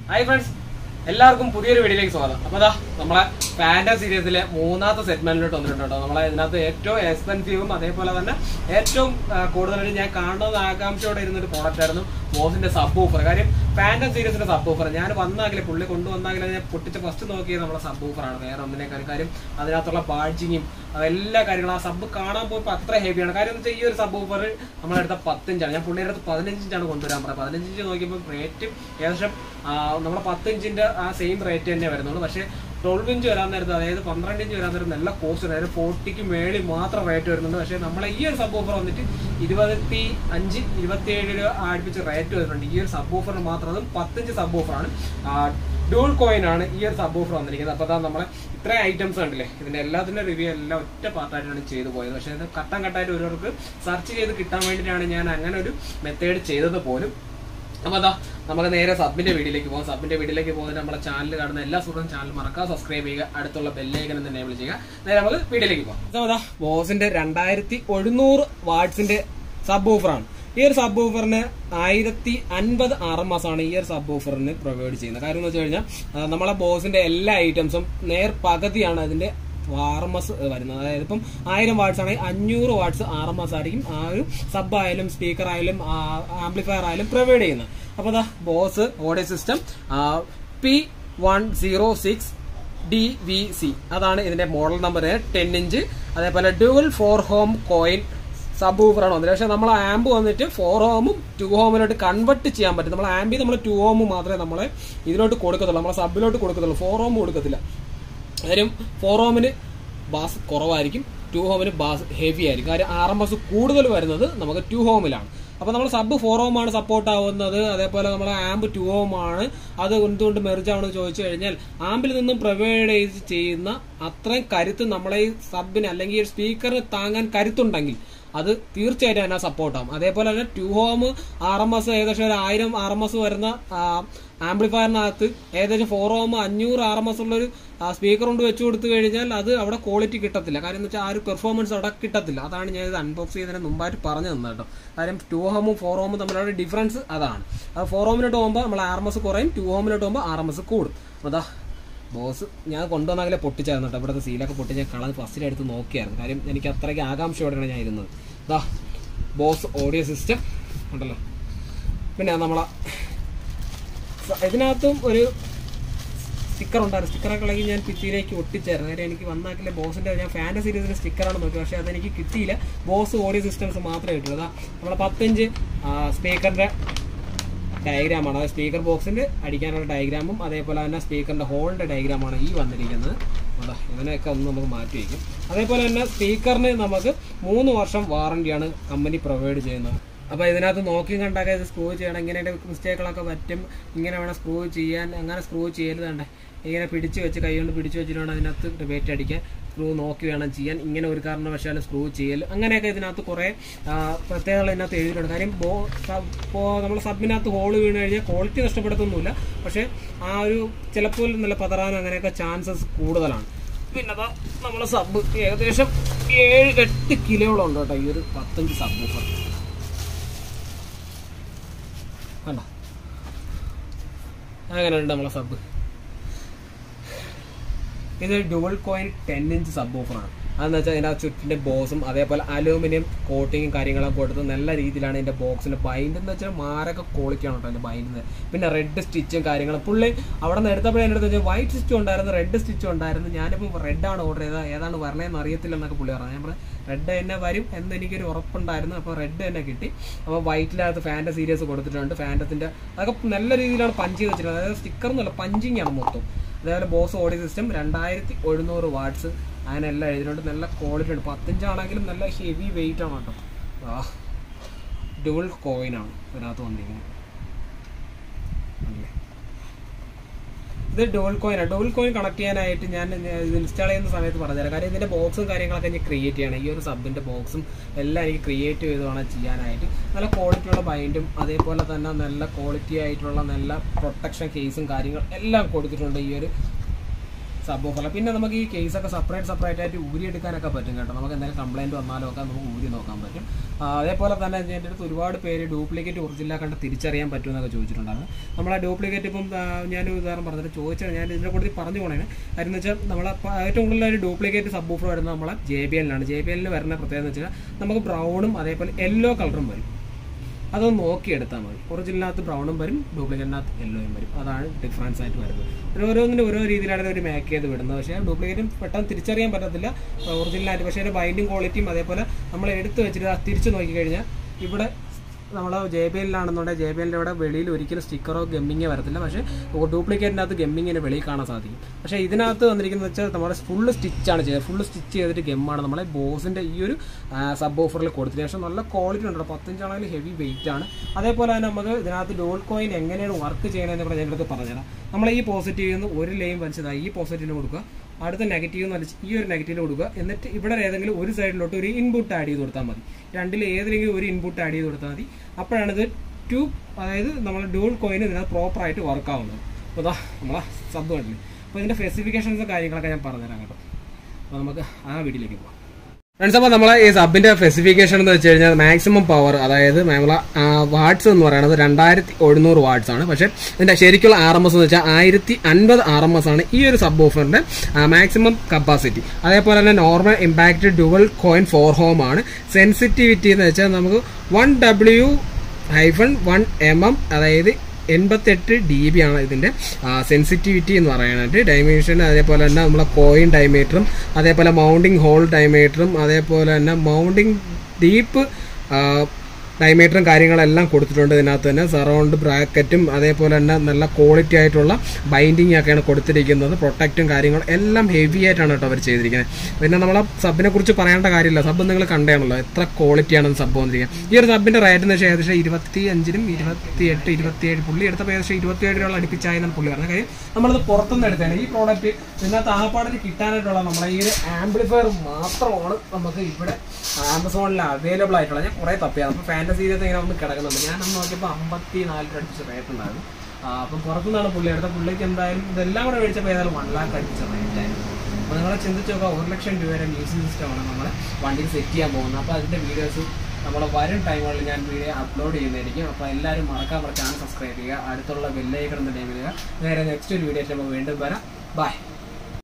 hi friends എല്ലാവർക്കും പുതിയൊരു വീഡിയോയിലേക്ക് സ്വാഗതം അപ്പൊ അതാ നമ്മളെ ഫാൻറ്റ സീരീസിലെ മൂന്നാമത്തെ സെഗ്മെന്റിലോട്ട് വന്നിട്ടുണ്ട് കേട്ടോ നമ്മളെ ഇതിനകത്ത് ഏറ്റവും എക്സ്പെൻസീവും അതേപോലെ തന്നെ ഏറ്റവും ആ, കൂടുതലായിട്ട് ഞാൻ കാണുന്നത് ആകാംക്ഷയോടെ ഇരുന്നൊരു പ്രോഡക്റ്റ് ആയിരുന്നു ബോസിന്റെ സബ് ഓഫർ കാര്യം ഫാൻറ്റം സീരീസിന്റെ സബ് ഓഫർ ഞാൻ വന്നാകിലെ പുള്ളി കൊണ്ടുവന്നാകിലെ ഞാൻ പൊട്ടിച്ച് ഫസ്റ്റ് നോക്കിയത് നമ്മളെ സബ് ഓഫറാണ് വേറെ ഒന്നിനേക്കാളും കാര്യം അതിനകത്തുള്ള ബാഡ്ജിങ്ങും എല്ലാ കാര്യങ്ങളും ആ സബ് കാണാൻ പോയപ്പോൾ അത്ര ഹെവിയാണ് കാര്യം എന്ന് വെച്ചാൽ ഈ ഒരു സബ് ഓഫർ നമ്മളെടുത്ത പത്തിഞ്ചാണ് ഞാൻ പുള്ളിയുടെ അടുത്ത് പതിനഞ്ച് ഇഞ്ചാണ് കൊണ്ടുവരാൻ പറയുന്നത് പതിനഞ്ച് ഇഞ്ച് നോക്കിയപ്പോൾ റേറ്റ് ഏകദേശം ആ, നമ്മളെ പത്ത് ഇഞ്ചിന്റെ ആ സെയിം റേറ്റ് തന്നെ വരുന്നുള്ളൂ പക്ഷേ ട്വൽവ് ഇഞ്ച് വരാൻ നേരത്ത് അതായത് പന്ത്രണ്ട് ഇഞ്ച് വരാൻ നേരം നല്ല കോസ്റ്റ് അതായത് ഫോർട്ടിക്ക് മേളിൽ മാത്രം റേറ്റ് വരുന്നുണ്ട് പക്ഷേ നമ്മളെ ഈ ഒരു സബ് ഓഫർ വന്നിട്ട് ഇരുപത്തി അഞ്ച് ഇരുപത്തി ഏഴ് രൂപ അടുപ്പിച്ച് റേറ്റ് വരുന്നുണ്ട് ഈ ഒരു സബ് ഓഫറിന് മാത്രം അതും പത്തഞ്ച് സബ് ഓഫറാണ് ഡൂൾ കോയിൻ ആണ് ഈ ഒരു സബ് ഓഫർ വന്നിരിക്കുന്നത് അപ്പോൾ അതാ നമ്മളെ ഇത്രയും ഐറ്റംസ് ഉണ്ടല്ലേ ഇതിന്റെ എല്ലാത്തിന്റെ റിവ്യൂ എല്ലാം ഒറ്റ പാർട്ടായിട്ടാണ് ചെയ്തു പോയത് പക്ഷേ ഇത് കട്ടം കട്ടായിട്ട് ഓരോർക്ക് സെർച്ച് ചെയ്ത് കിട്ടാൻ വേണ്ടിയിട്ടാണ് ഞാൻ അങ്ങനെ ഒരു മെത്തേഡ് ചെയ്തത് പോലും അപ്പൊ അതാ നമുക്ക് നേരെ സബിന്റെ വീഡിയോയിലേക്ക് പോകാം സബിന്റെ വീഡിയോയിലേക്ക് പോകുന്നതിന് നമ്മുടെ ചാനൽ കാണുന്ന എല്ലാ സുഹൃത്തും ചാനൽ മറക്കാതെ സബ്സ്ക്രൈബ് ചെയ്യുക അടുത്തുള്ള ബെല്ലൈക്കൻ എന്ന് എനേബിൾ ചെയ്യുക നേരെ നമുക്ക് വീഡിയോയിലേക്ക് പോകാം അപ്പൊ അതാ ബോസിന്റെ രണ്ടായിരത്തി ഒരുന്നൂറ് വാട്സിന്റെ സബ് ഓഫറാണ് ഈ ഒരു സബ് ഓഫറിന് ആയിരത്തി അൻപത് ആറ് മാസമാണ് ഈ ഒരു സബ് ഓഫറിന് പ്രൊവൈഡ് ചെയ്യുന്നത് കാര്യം എന്ന് വെച്ച് കഴിഞ്ഞാൽ ആ, നമ്മളെ ബോസിന്റെ എല്ലാ ഐറ്റംസും നേർ പകുതിയാണ് അതിന്റെ ആർ എം എസ് വരുന്നത് അതായത് ഇപ്പം ആയിരം വാട്ട്സ് ആണെങ്കിൽ അഞ്ഞൂറ് വാട്ട്സ് ആർ എം എസ് ആയിരിക്കും ആ ഒരു സബ് ആയാലും സ്പീക്കർ ആയാലും ആംപ്ലിഫയർ ആയാലും പ്രൊവൈഡ് ചെയ്യുന്നത് അപ്പൊ അതാ Bose audio system P one zero six D V C അതാണ് ഇതിന്റെ മോഡൽ നമ്പർ ടെൻ ഇഞ്ച് അതേപോലെ dual four ohm coil sub ഊഫറാണ് വന്നത് പക്ഷേ നമ്മൾ ആംബ് വന്നിട്ട് ഫോർ ഹോമും ടു ഹോമിലോട്ട് കൺവെർട്ട് ചെയ്യാൻ പറ്റും നമ്മൾ ആംബി നമ്മൾ ടു ഹോം മാത്രമേ നമ്മൾ ഇതിലോട്ട് കൊടുക്കത്തുള്ളൂ നമ്മളെ സബിലോട്ട് കൊടുക്കത്തുള്ളൂ ഫോർ ഹോം കൊടുക്കത്തില്ല കാര്യം ഫോർ ഹോമിന് ബാസ് കുറവായിരിക്കും ടു ഹോമിന് ബാസ് ഹെവി ആയിരിക്കും കാര്യം ആർ എം എസ് കൂടുതൽ വരുന്നത് നമുക്ക് ടു ഹോമിലാണ് അപ്പോൾ നമ്മൾ സബ് ഫോർ ഹോം ആണ് സപ്പോർട്ട് ആവുന്നത് അതേപോലെ നമ്മൾ ആംബ് ടു ഹോം ആണ് അത് എന്തുകൊണ്ട് മെർജ് ആവണമെന്ന് ചോദിച്ചു കഴിഞ്ഞാൽ ആംബിൽ നിന്നും പ്രൊവൈഡ് ചെയ്യുന്ന അത്രയും കരുത്ത് നമ്മളെ ഈ സബിന് അല്ലെങ്കിൽ ഈ സ്പീക്കറിന് താങ്ങാൻ കരുത്തുണ്ടെങ്കിൽ അത് തീർച്ചയായിട്ടും അതിനെ സപ്പോർട്ട് ആവും അതേപോലെ തന്നെ two ohm R M S ഏകദേശം ഒരു ആയിരം ആർ എം എസ് വരുന്ന ആംപ്ലിഫയറിനകത്ത് ഏകദേശം ഫോർ ഹോം അഞ്ഞൂറ് ആർ എം എസ് ഉള്ളൊരു സ്പീക്കർ കൊണ്ട് വെച്ച് കൊടുത്തു കഴിഞ്ഞാൽ അത് അവിടെ ക്വാളിറ്റി കിട്ടത്തില്ല കാര്യം എന്ന് വെച്ചാൽ ആ ഒരു പെർഫോമൻസ് അവിടെ കിട്ടത്തില്ല അതാണ് ഞാൻ ഇത് അൺബോക്സ് ചെയ്തതിന് മുമ്പായിട്ട് പറഞ്ഞു തന്നെ കേട്ടോ കാര്യം ടു ഹോമും ഫോർ ഹോമും തമ്മിലുള്ള ഡിഫറൻസ് അതാണ് അത് ഫോർ ഹോമിലോട്ട് പോകുമ്പോൾ നമ്മൾ ആർ എം എസ് കുറയും ടു ഹോമിലോട്ട് പോകുമ്പോൾ ആർ എം എസ് കൂടും അതാ ബോസ് ഞാൻ കൊണ്ടുവന്നാകലെ പൊട്ടിച്ചായിരുന്നു കേട്ടോ ഇവിടുത്തെ സീലൊക്കെ പൊട്ടിച്ച് ഞാൻ കളർ ഫസ്റ്റിൽ എടുത്ത് നോക്കിയായിരുന്നു കാര്യം എനിക്ക് അത്രയ്ക്ക് ആകാംക്ഷയോടെയാണ് ഞാൻ ഇരുന്നത് ദാ ബോസ് ഓഡിയോ സിസ്റ്റം ഉണ്ടല്ലോ പിന്നെ നമ്മളെ സ- ഇതിനകത്തും ഒരു സ്റ്റിക്കർ ഉണ്ടായിരുന്നു സ്റ്റിക്കറൊക്കെ ഇളകി ഞാൻ ഭിത്തിയിലേക്ക് ഒട്ടിച്ചായിരുന്നു കാര്യം എനിക്ക് വന്നാക്കില്ല ബോസിന്റെ ഞാൻ ഫാൻ്റെ സീരീസിന്റെ സ്റ്റിക്കറാണ് നോക്കി പക്ഷേ അതെനിക്ക് കിട്ടിയില്ല ബോസ് ഓഡിയോ സിസ്റ്റംസ് മാത്രമേ കിട്ടുള്ളൂ അതാ നമ്മളെ പത്തഞ്ച് സ്പീക്കറിന്റെ ഡയഗ്രാമാണ് അതായത് സ്പീക്കർ ബോക്സിന്റെ അടിക്കാനുള്ള ഡയഗ്രാമും അതേപോലെ തന്നെ സ്പീക്കറിന്റെ ഹോളിന്റെ ഡയഗ്രാമാണ് ഈ വന്നിരിക്കുന്നത് അതാ ഇതിനെയൊക്കെ ഒന്ന് നമുക്ക് മാറ്റി വയ്ക്കും അതേപോലെ തന്നെ സ്പീക്കറിന് നമുക്ക് മൂന്ന് വർഷം വാറണ്ടിയാണ് കമ്പനി പ്രൊവൈഡ് ചെയ്യുന്നത് അപ്പോൾ ഇതിനകത്ത് നോക്കി കണ്ടൊക്കെ ഇത് സ്ക്രൂ ചെയ്യണം ഇങ്ങനെ മിസ്റ്റേക്കുകളൊക്കെ പറ്റും ഇങ്ങനെ വേണം സ്ക്രൂ ചെയ്യാൻ അങ്ങനെ സ്ക്രൂ ചെയ്യരുത് കണ്ടേ ഇങ്ങനെ പിടിച്ച് വെച്ച് കൈ കൊണ്ട് പിടിച്ച് വെച്ചിട്ട് വേണം അതിനകത്ത് ഡിബേറ്റ് അടിക്കാൻ സ്ക്രൂ നോക്കി വേണം ചെയ്യാൻ ഇങ്ങനെ ഒരു കാരണവശാലും സ്ക്രൂ ചെയ്യൽ അങ്ങനെയൊക്കെ ഇതിനകത്ത് കുറേ ആ, പ്രത്യേകതകൾ ഇതിനകത്ത് എഴുതിയിട്ടുണ്ട് കാര്യം ബോ ഇപ്പോൾ നമ്മൾ സബിനകത്ത് ഹോള് വീണ് കഴിഞ്ഞാൽ ക്വാളിറ്റി നഷ്ടപ്പെടുത്തൊന്നുമില്ല പക്ഷേ ആ ഒരു ചിലപ്പോൾ നല്ല പതറാനും അങ്ങനെയൊക്കെ ചാൻസസ് കൂടുതലാണ് പിന്നെ അതാ നമ്മളെ സബ് ഏകദേശം ഏഴ് എട്ട് കിലോയോളം ഉണ്ട് കേട്ടോ ഈ ഒരു പത്തഞ്ച് സബ് ഓഫർ കണ്ടോ അങ്ങനെയുണ്ട് നമ്മളെ സബ് ഇത് dual coil ten inch sub ഓഫറാണ് അതെന്ന് വെച്ചാൽ ഇതിൻ്റെ ചുറ്റിൻ്റെ ബോക്സും അതേപോലെ അലൂമിനിയം കോട്ടിങ്ങും കാര്യങ്ങളൊക്കെ കൊടുത്ത് നല്ല രീതിയിലാണ് ഇതിൻ്റെ ബോക്സിൻ്റെ ബൈൻഡ് എന്ന് വെച്ചാൽ മാരൊക്കെ ക്വാളിറ്റിയാണ് കേട്ടോ അതിൻ്റെ ബൈൻഡിന് പിന്നെ റെഡ് സ്റ്റിച്ചും കാര്യങ്ങളും പുള്ളി അവിടെ നിന്ന് എടുത്തപ്പോഴേ എൻ്റെ അടുത്ത് വെച്ചാൽ വൈറ്റ് സ്റ്റിച്ചും ഉണ്ടായിരുന്നു റെഡ് സ്റ്റിച്ചും ഉണ്ടായിരുന്നു ഞാനിപ്പോൾ റെഡാണ് ഓർഡർ ചെയ്തത് ഏതാണ് വരണേന്ന് അറിയത്തില്ല എന്നൊക്കെ പുള്ളി പറഞ്ഞു ഞാൻ പറഞ്ഞു റെഡ് തന്നെ വരും എന്ന് എനിക്കൊരു ഉറപ്പുണ്ടായിരുന്നു അപ്പോൾ റെഡ് തന്നെ കിട്ടി അപ്പോൾ വൈറ്റിനകത്ത് ഫാൻ്റെ സീരീസ് കൊടുത്തിട്ടുണ്ട് ഫാൻറ്റത്തിൻ്റെ അതൊക്കെ നല്ല രീതിയിലാണ് പഞ്ച് ചെയ്ത് വെച്ചിട്ടുള്ളത് അതായത് സ്റ്റിക്കർ എന്നല്ല പഞ്ചിങ് ആണ് മൊത്തം അതേപോലെ ബോസ് ഓഡിയോ സിസ്റ്റം രണ്ടായിരത്തി എഴുന്നൂറ് വാട്ട്സ് അങ്ങനെ എല്ലാം എഴുതിയിട്ടുണ്ട് നല്ല ക്വാളിറ്റി ഉണ്ട് പത്തഞ്ചാണെങ്കിലും നല്ല ഹെവി വെയിറ്റ് ആണ് കേട്ടോ ആ ഡുവൽ കോയിനാണ് ഇതിനകത്ത് വന്നിരിക്കുന്നത് അല്ലേ ഇത് ഡുവൽ കോയിനാണ് ഡുവൽ കോയിൻ കണക്ട് ചെയ്യാനായിട്ട് ഞാൻ ഇത് ഇൻസ്റ്റാൾ ചെയ്യുന്ന സമയത്ത് പറഞ്ഞുതരാം കാര്യം ഇതിന്റെ ബോക്സും കാര്യങ്ങളൊക്കെ ഞാൻ ക്രിയേറ്റ് ചെയ്യണം ഈ ഒരു സബിന്റെ ബോക്സും എല്ലാം എനിക്ക് ക്രിയേറ്റ് ചെയ്ത് വേണം ചെയ്യാനായിട്ട് നല്ല ക്വാളിറ്റി ഉള്ള ബൈൻഡും അതേപോലെ തന്നെ നല്ല ക്വാളിറ്റി ആയിട്ടുള്ള നല്ല പ്രൊട്ടക്ഷൻ കേസും കാര്യങ്ങളും എല്ലാം കൊടുത്തിട്ടുണ്ട് ഈ ഒരു സബ് ഓഫർ പിന്നെ നമുക്ക് ഈ കേസൊക്കെ സെപ്പറേറ്റ് സെപ്പറേറ്റ് ആയിട്ട് ഊരിയെടുക്കാനൊക്കെ പറ്റും കേട്ടോ നമുക്ക് എന്തെങ്കിലും കംപ്ലൈൻറ്റ് വന്നാലും ഒക്കെ നമുക്ക് ഊരി നോക്കാൻ പറ്റും ആ, അതേപോലെ തന്നെ എൻ്റെ അടുത്ത് ഒരുപാട് പേര് ഡ്യൂപ്ലിക്കേറ്റ് ഒറിജിനൽ കണ്ട് തിരിച്ചറിയാൻ പറ്റുമെന്നൊക്കെ ചോദിച്ചിട്ടുണ്ടായിരുന്നു നമ്മളെ ഡ്യൂപ്ലിക്കേറ്റ് ഇപ്പം ആ, ഞാൻ ഉദാഹരണം പറഞ്ഞിട്ട് ചോദിച്ചാൽ ഞാൻ ഇതിനെ കൂടുതൽ പറഞ്ഞു പോണേ കാര്യം എന്ന് വെച്ചാൽ നമ്മളെ പ- ഏറ്റവും കൂടുതൽ ഒരു ഡ്യൂപ്ലിക്കേറ്റ് സബ് ഓഫർ വരുന്നത് നമ്മളെ ജെ ബി എല്ലിനാണ് ജെ ബി എല്ലിന് വരുന്ന പ്രത്യേകത എന്ന് വെച്ചാൽ നമുക്ക് ബ്രൗണും അതേപോലെ യെല്ലോ കളറും വരും അതൊന്ന് നോക്കിയെടുത്താൽ മതി ഒറിജിനലിനകത്ത് ബ്രൗണും വരും ഡ്യൂപ്ലിക്കേറ്റിനകത്ത് യെല്ലോയും വരും അതാണ് ഡിഫറൻസ് ആയിട്ട് വരുന്നത് ഒരു ഓരോന്നിനും ഓരോ രീതിയിലാണ് ഒരു മേക്ക് ചെയ്ത് വിടുന്നത് പക്ഷേ ഡ്യൂപ്ലിക്കേറ്റും പെട്ടെന്ന് തിരിച്ചറിയാൻ പറ്റത്തില്ല ഒറിജിനലായിട്ട് പക്ഷേ അതിൻ്റെ ബൈൻഡിങ് ക്വാളിറ്റിയും അതേപോലെ നമ്മൾ എടുത്ത് വെച്ചിട്ട് അത് തിരിച്ച് നോക്കിക്കഴിഞ്ഞാൽ ഇവിടെ നമ്മൾ ജെ ബി എല്ലിലാണെന്നുണ്ടെങ്കിൽ ജെ ബി എല്ലിൻ്റെ ഇവിടെ വെളിയിൽ ഒരിക്കലും സ്റ്റിക്കറോ ഗമ്മിങ്ങോ വരത്തില്ല പക്ഷേ ഡ്യൂപ്ലിക്കേറ്റിനകത്ത് ഗമ്മിങ്ങിന് വെളിയിൽ കാണാൻ സാധിക്കും പക്ഷേ ഇതിനകത്ത് വന്നിരിക്കുന്നത് വെച്ചാൽ നമ്മുടെ ഫുള്ള് സ്റ്റിച്ചാണ് ചെയ്യുന്നത് ഫുള്ള് സ്റ്റിച്ച് ചെയ്തിട്ട് ഗമ്മാണ് നമ്മളെ ബോസിൻ്റെ ഈ ഒരു സബ് ഓഫറിൽ കൊടുത്തത് പക്ഷേ നല്ല ക്വാളിറ്റി ഉണ്ട് പത്തഞ്ചാണെങ്കിൽ ഹെവി വെയിറ്റ് ആണ് അതേപോലെ തന്നെ നമുക്ക് ഇതിനകത്ത് ഡോൾ കോയിൻ എങ്ങനെയാണ് വർക്ക് ചെയ്യണമെന്ന് ഇവിടെ ഞങ്ങൾക്ക് പറഞ്ഞുതരാം നമ്മൾ ഈ പോസിറ്റീവിൽ നിന്ന് ഒരു ലൈൻ വലിച്ചതായി ഈ പോസിറ്റീവിന് കൊടുക്കുക അടുത്ത നെഗറ്റീവ് വലിച്ച് ഈ ഒരു നെഗറ്റീവിൽ കൊടുക്കുക എന്നിട്ട് ഇവിടെ ഏതെങ്കിലും ഒരു സൈഡിലോട്ട് ഒരു ഇൻപുട്ട് ആഡ് ചെയ്ത് കൊടുത്താൽ മതി രണ്ടിൽ ഏതെങ്കിലും ഒരു ഇൻപുട്ട് ആഡ് ചെയ്ത് കൊടുത്താൽ മതി അപ്പോഴാണ് ഇത് ടു അതായത് നമ്മൾ ഡ്യൂൾ കോയിൻ ഇതിനകത്ത് പ്രോപ്പറായിട്ട് വർക്ക് ആവുന്നത് അപ്പോൾ ഇതാ നമ്മളെ സബ് കണ്ടില്ലേ അപ്പോൾ ഇതിൻ്റെ സ്പെസിഫിക്കേഷൻസ് കാര്യങ്ങളൊക്കെ ഞാൻ പറഞ്ഞുതരാം കേട്ടോ അപ്പോൾ നമുക്ക് ആ വീഡിയോയിലേക്ക് പോകാം ഫ്രണ്ട്സ് അപ്പോൾ നമ്മളെ ഈ സബിന്റെ സ്പെസിഫിക്കേഷൻ എന്ന് വെച്ച് കഴിഞ്ഞാൽ മാക്സിമം പവർ അതായത് നമ്മളെ വാട്ട്സ് എന്ന് പറയുന്നത് രണ്ടായിരത്തി ഒരുന്നൂറ് വാട്ട്സ് ആണ് പക്ഷേ ഇതിന്റെ ശരിക്കുള്ള ആർ എം എസ് എന്ന് വെച്ചാൽ ആയിരത്തി അൻപത് ആർ എം എസ് ആണ് ഈ ഒരു സബ് ഓഫറിന്റെ മാക്സിമം കപ്പാസിറ്റി അതേപോലെ തന്നെ normal impact dual coil four ohm ആണ് സെൻസിറ്റിവിറ്റി എന്ന് വെച്ചാൽ നമുക്ക് one W hyphen one M M അതായത് എൺപത്തെട്ട് ഡി ബി ആണ് ഇതിന്റെ സെൻസിറ്റിവിറ്റി എന്ന് പറയാനായിട്ട് ഡൈമീഷൻ അതേപോലെ തന്നെ നമ്മളെ കോയിൻ ഡൈമീറ്ററും അതേപോലെ മൗണ്ടിങ് ഹോൾ ഡൈമീറ്ററും അതേപോലെ തന്നെ മൗണ്ടിങ് ഡീപ്പ് ഡൈമീറ്ററും കാര്യങ്ങളെല്ലാം കൊടുത്തിട്ടുണ്ട് ഇതിനകത്ത് തന്നെ സറൗണ്ട് ബ്രാക്കറ്റും അതേപോലെ തന്നെ നല്ല ക്വാളിറ്റി ആയിട്ടുള്ള ബൈൻഡിങ് ഒക്കെയാണ് കൊടുത്തിരിക്കുന്നത് പ്രൊട്ടക്റ്റും കാര്യങ്ങളും എല്ലാം ഹെവി ആയിട്ടാണ് കേട്ടോ അവർ ചെയ്തിരിക്കുന്നത് പിന്നെ നമ്മളെ സബിനെ കുറിച്ച് പറയേണ്ട കാര്യമില്ല സബ് നിങ്ങൾ കണ്ടേണല്ലോ എത്ര ക്വാളിറ്റിയാണ് സബ് വന്നിരിക്കുന്നത് ഈ ഒരു സബിന്റെ റേറ്റ് എന്ന് വെച്ചാൽ ഏകദേശം ഇരുപത്തി അഞ്ചിനും ഇരുപത്തി എട്ട് ഇരുപത്തിയേഴ് പുള്ളി എടുത്തപ്പോൾ ഏകദേശം ഇരുപത്തിയേഴ് രൂപ അടുപ്പിച്ചായെന്നാണ് പുള്ളി പറഞ്ഞത് കാര്യം നമ്മളത് പുറത്തുനിന്ന് എടുത്തതാണ് ഈ പ്രോഡക്റ്റ് ഇതിനകത്ത് ആപ്പാടിന് കിട്ടാനായിട്ടുള്ള നമ്മളെ ഈ ഒരു ആംപ്ലിഫയർ മാത്രമാണ് നമുക്ക് ഇവിടെ ആമസോണിൽ അവൈലബിൾ ആയിട്ടുള്ള ഞാൻ കുറേ തപ്പിയാണ് അപ്പോൾ ഫാൻറ്റസീരിയത്ത് ഇങ്ങനെ ഒന്ന് കിടക്കുന്നുണ്ട് ഞാൻ അന്ന് നോക്കിയപ്പോൾ അമ്പത്തി നാല് രൂപ അടുപ്പിച്ച് റേറ്റ് ഉണ്ടായിരുന്നു ആ, അപ്പം പുറത്തുനിന്നാണ് പുള്ളി എടുത്ത പുള്ളിക്ക് എന്തായാലും ഇതെല്ലാം കൂടെ മേടിച്ചപ്പോൾ ഏതായാലും വൺ ലാക്ക് അടുപ്പിച്ച റേറ്റ് ആയിരുന്നു അപ്പോൾ നിങ്ങളെ ചിന്തിച്ച് നോക്കുക ഒരു ലക്ഷം രൂപയുടെ മ്യൂസിക് സിസ്റ്റമാണ് നമ്മളെ വണ്ടിയിൽ സെറ്റ് ചെയ്യാൻ പോകുന്നത് അപ്പോൾ അതിൻ്റെ വീഡിയോസ് നമ്മളെ വരും ടൈമുകളിൽ ഞാൻ വീഡിയോ അപ്ലോഡ് ചെയ്യുന്നതായിരിക്കും അപ്പോൾ എല്ലാവരും മറക്കാൻ ചാനൽ സബ്സ്ക്രൈബ് ചെയ്യുക അടുത്തുള്ള ബെല്ലൈക്കൺ ടൈമിൽ നേരെ നെക്സ്റ്റ് ഒരു വീഡിയോ നമ്മൾ വീണ്ടും വരാം ബൈ